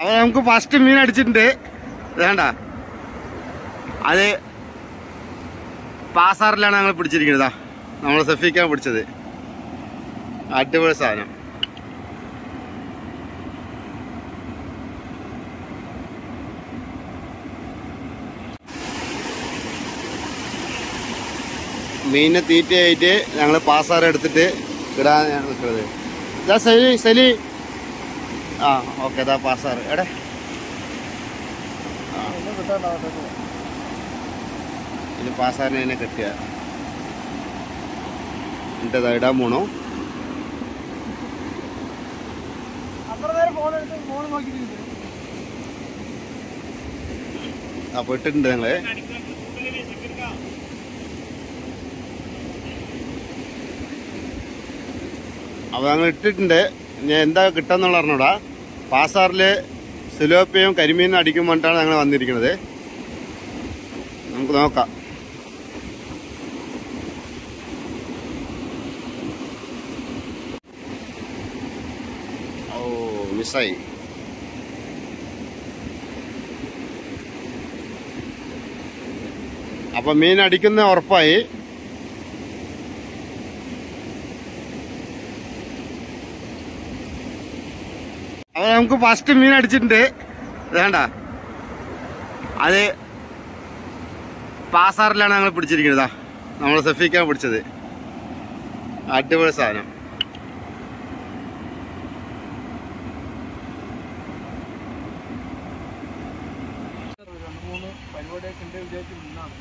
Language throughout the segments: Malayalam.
അപ്പൊ നമുക്ക് ഫസ്റ്റ് മീൻ അടിച്ചിട്ടുണ്ട് വേണ്ട അത് പാസാറിലാണ് ഞങ്ങൾ പിടിച്ചിരിക്കുന്നത് നമ്മൾ സഫീക്കാൻ പിടിച്ചത് അടിപൊളി സാധനം മീനിനെ തീറ്റയായിട്ട് ഞങ്ങൾ പാസാറ് എടുത്തിട്ട് ഇടാനാണ് നിൽക്കുന്നത് ഇതാ സലി സലി ആ ഓക്കെ ഇതാ പാസാറ് എടെ ഇത് പാസാറിനെ തന്നെ കെട്ടിയ എന്നിട്ട് ഇതാ ഇടാൻ പോണോ അപ്പൊ ഇട്ടിട്ടുണ്ട് ഞങ്ങള് അപ്പൊ ഞങ്ങൾ ഇട്ടിട്ടുണ്ട് ഞാൻ എന്താ കിട്ടാന്നുള്ള അറിഞ്ഞൂടാ പാസാറില് സിലോപ്പിയും കരിമീനും അടിക്കും പറഞ്ഞിട്ടാണ് ഞങ്ങൾ വന്നിരിക്കുന്നത് നമുക്ക് നോക്കാം ഓ മിസ്സായി അപ്പൊ മീൻ അടിക്കുന്ന ഉറപ്പായി അപ്പൊ നമുക്ക് ഫസ്റ്റ് മീൻ അടിച്ചിട്ടുണ്ട് വേണ്ട അത് പാസാറിലാണ് ഞങ്ങൾ പിടിച്ചിരിക്കുന്നത് നമ്മൾ സഫീക്കാൻ പിടിച്ചത് അടിപൊളി സാധനം പരിപാടിയൊക്കെ ഉണ്ട് വിചാരിച്ച് നിന്നാണ്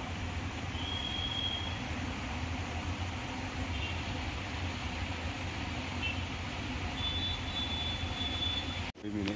മീന്